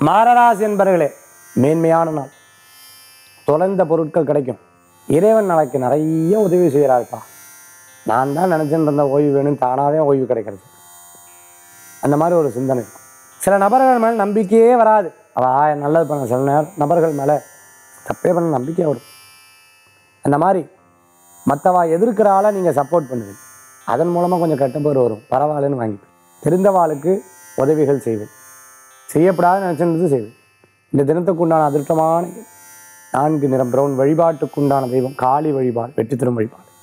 மாரராசி என்பர்களே மேன்மையான நாள் தொலைந்த பொருட்கள் கிடைக்கும் இறைவன் நாளைக்கு நிறைய உதவி செய்கிறாருப்பா நான் தான் நினச்சிட்டு இருந்த ஓய்வு வேணும் தானாகவே ஓய்வு கிடைக்கிறது அந்த மாதிரி ஒரு சிந்தனை இருக்கும் சில நபர்கள் மேலே நம்பிக்கையே வராது அவ நல்லது பண்ண சில நேரம் நபர்கள் மேலே தப்பே பண்ண நம்பிக்கை வரும் அந்த மாதிரி மற்றவா எதிர்க்கிற ஆளை நீங்கள் சப்போர்ட் பண்ணுவீங்க அதன் மூலமாக கொஞ்சம் கெட்ட பேர் வரும் பரவாயில்லன்னு வாங்கிப்பேன் தெரிந்தவாளுக்கு உதவிகள் செய்வேன் செய்யப்படாத நினச்சிருந்தது செய்வேன் இந்த தினத்துக்கு உண்டான அதிர்ஷ்டமான நான்கு நிறம் பிரவுன் வழிபாட்டுக்குண்டான தெய்வம் காளி வழிபாடு வெற்றி தரும் வழிபாடு